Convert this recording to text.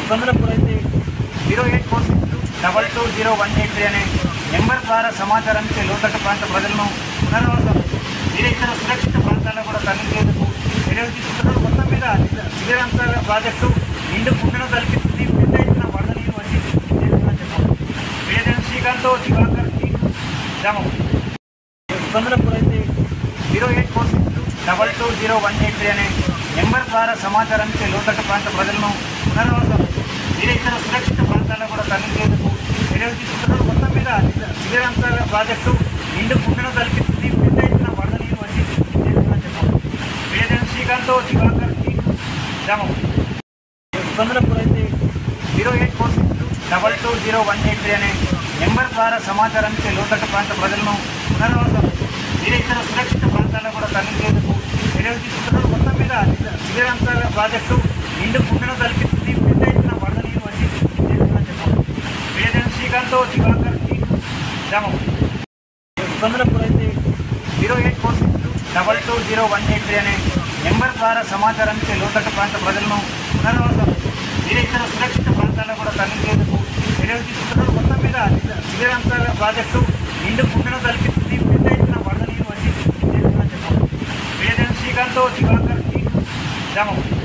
ఇబ్బందులకు గురైతే zero eight four six double two zero one eight three అనే number ద్వారా సమాచారానికి లోతట్టు ప్రాంత ప్రజలను పునరావాసం వీరి ఇతర సురక్షిత ప్రాంతాల్లో కూడా తరలించేందుకు చర్యలు తీసుకుంటున్నారు మొత్తం మీద శిబిరాంశాల ప్రాజెక్టు నిండు కుండను కల్పిస్తుంది పెద్ద ఎత్తున వరద నీరు వచ్చి చేరుతుందని చెప్పారు వేదన శ్రీకాంత్ దివాకర్ గ్రామం ఇబ్బందులకు గురైతే zero eight four six double two zero one eight three అనే నెంబర్ ద్వారా సమాచారానికి లోతట్టు ప్రాంత ప్రజలను పునరావాసం వీరి ఇతర సురక్షిత ప్రాంతాల్లో కూడా తరలించేందుకు చర్యలు తీసుకుంటున్నారు మొత్తం మీద శిబిరాంశాల ప్రాజెక్టు నిండు కుండను కల్పిస్తుంది పెద్ద ఎత్తున వరద నీరు వచ్చి చేరుతుందని చెప్పారు వేదన శ్రీకాంత్ దివాకర్ గ్రామం ఇబ్బందులకు గురైతే zero eight four six double two zero one eight three అనే నెంబర్ ద్వారా సమాచారానికి లోతట్టు ప్రాంత ప్రజలను పునరావాసం వీరి ఇతర సురక్షిత ప్రాంతాల్లో కూడా తరలించేందుకు చర్యలు తీసుకుంటున్నారు మొత్తం మీద శిబిరాంశాల ప్రాజెక్టు నిండు కుండను కల్పిస్తుంది పెద్ద ఎత్తున వరద నీరు వచ్చి చేరుతుందని చెప్పారు వేదన శ్రీకాంత్ దివాకర్ గ్రామం ఇబ్బందులకు గురైతే zero eight four six double two zero one eight three అనే నెంబర్ ద్వారా సమాచారానికి లోతట్టు ప్రాంత ప్రజలను పునరావాసం వీరి ఇతర సురక్షిత ప్రాంతాల్లో కూడా తరలించేందుకు చర్యలు తీసుకుంటున్నారు మొత్తం మీద శిబిరాంశాల ప్రాజెక్టు నిండు కుండను కల్పిస్తుంది పెద్ద ఎత్తున వరద నీరు వచ్చి చేరుతుందని చెప్పారు వేదన శ్రీకాంత్ దివాకర్ గ్రామం